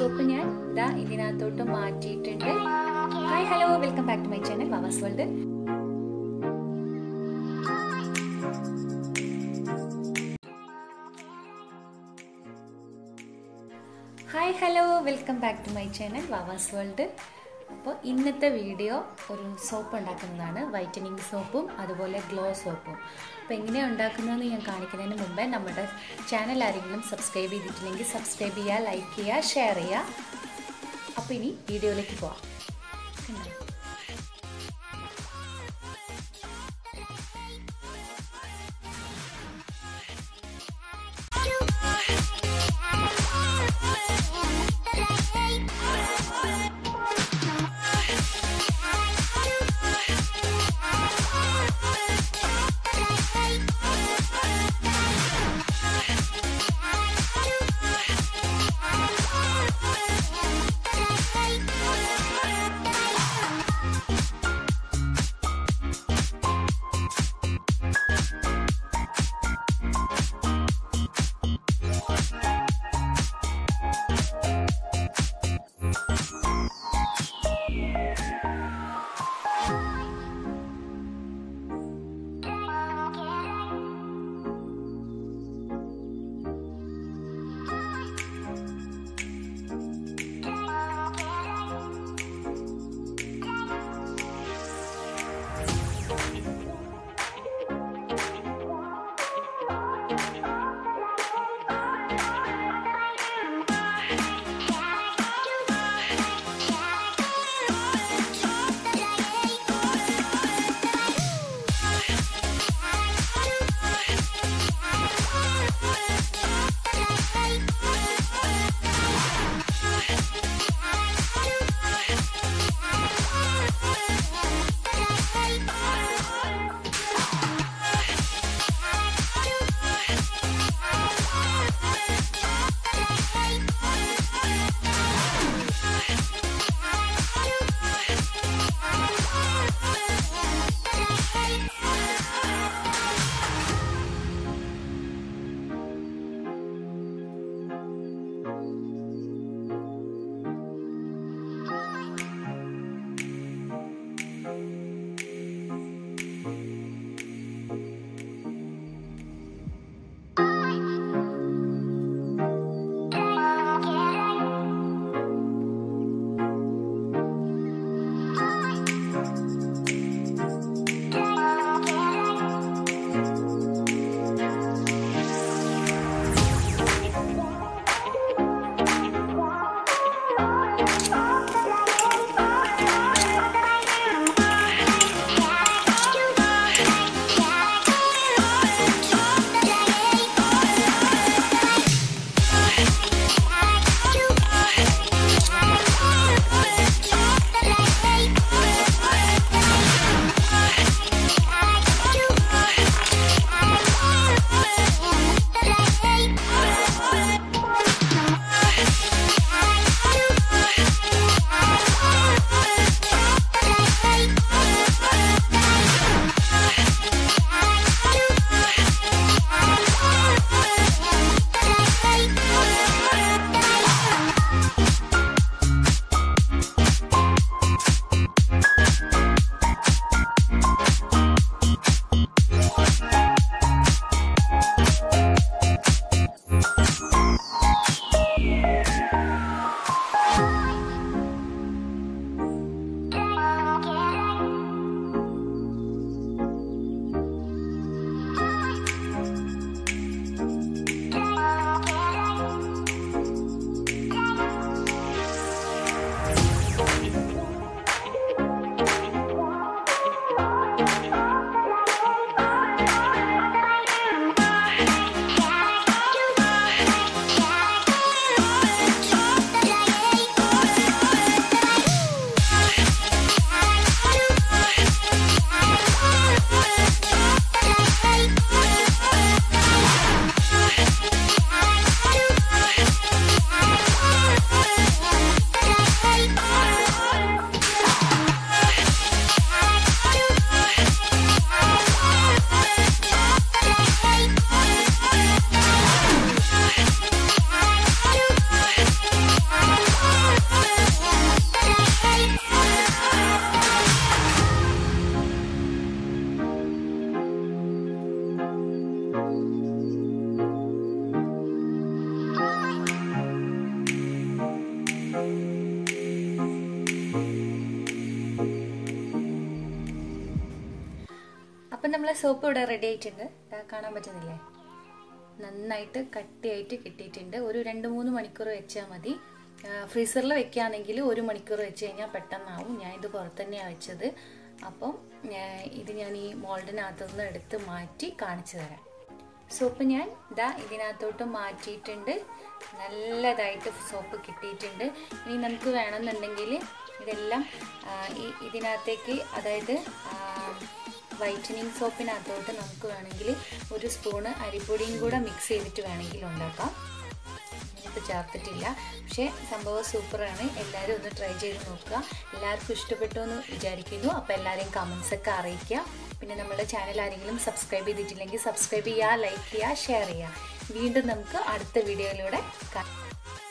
soap ഞാൻ ഇതാ ഇതിനകത്തോട്ട് മാറ്റിയിട്ടുണ്ട് hi hello welcome back to my channel Vava's world hi hello welcome back to my channel Vava's world അപ്പോൾ ഇന്നത്തെ വീഡിയോ ഒരു സോപ്പ് ഉണ്ടാക്കുന്നതാണ് വൈറ്റനിങ് സോപ്പും അതുപോലെ ഗ്ലോ സോപ്പും അപ്പോൾ എങ്ങനെയാണ് ഉണ്ടാക്കുന്നതെന്ന് ഞാൻ കാണിക്കുന്നതിന് മുമ്പേ നമ്മുടെ ചാനൽ ആരെങ്കിലും സബ്സ്ക്രൈബ് ചെയ്തിട്ടില്ലെങ്കിൽ സബ്സ്ക്രൈബ് ചെയ്യുക ലൈക്ക് ചെയ്യുക ഷെയർ ചെയ്യുക അപ്പോൾ ഇനി വീഡിയോയിലേക്ക് പോവാം കണ്ടോ നമ്മളെ സോപ്പ് ഇവിടെ റെഡി ആയിട്ടുണ്ട് ദാ കാണാൻ പറ്റുന്നില്ലേ നന്നായിട്ട് കട്ടിയായിട്ട് കിട്ടിയിട്ടുണ്ട് ഒരു രണ്ട് മൂന്ന് മണിക്കൂർ വെച്ചാൽ മതി ഫ്രീസറിൽ വെക്കുകയാണെങ്കിൽ ഒരു മണിക്കൂർ വെച്ച് കഴിഞ്ഞാൽ പെട്ടെന്നാവും ഞാൻ ഇത് പുറത്ത് തന്നെയാണ് വെച്ചത് അപ്പം ഇത് ഞാൻ ഈ മോൾഡിനകത്തു നിന്ന് എടുത്ത് മാറ്റി കാണിച്ചു തരാം സോപ്പ് ഞാൻ ഇതാ ഇതിനകത്തോട്ട് മാറ്റിയിട്ടുണ്ട് നല്ലതായിട്ട് സോപ്പ് കിട്ടിയിട്ടുണ്ട് ഇനി നമുക്ക് വേണമെന്നുണ്ടെങ്കിൽ ഇതെല്ലാം ഈ ഇതിനകത്തേക്ക് അതായത് വൈറ്റനിങ് സോപ്പിനകത്തോട്ട് നമുക്ക് വേണമെങ്കിൽ ഒരു സ്പൂണ് അരിപ്പൊടിയും കൂടെ മിക്സ് ചെയ്തിട്ട് വേണമെങ്കിൽ ഉണ്ടാക്കാം ഇപ്പോൾ ചേർത്തിട്ടില്ല പക്ഷേ സംഭവം സൂപ്പറാണ് എല്ലാവരും ഒന്ന് ട്രൈ ചെയ്ത് നോക്കുക എല്ലാവർക്കും ഇഷ്ടപ്പെട്ടു എന്ന് വിചാരിക്കുന്നു അപ്പോൾ എല്ലാവരെയും കമൻസ് ഒക്കെ അറിയിക്കുക പിന്നെ നമ്മുടെ ചാനൽ ആരെങ്കിലും സബ്സ്ക്രൈബ് ചെയ്തിട്ടില്ലെങ്കിൽ സബ്സ്ക്രൈബ് ചെയ്യുക ലൈക്ക് ചെയ്യുക ഷെയർ ചെയ്യുക വീണ്ടും നമുക്ക് അടുത്ത വീഡിയോയിലൂടെ കാണാം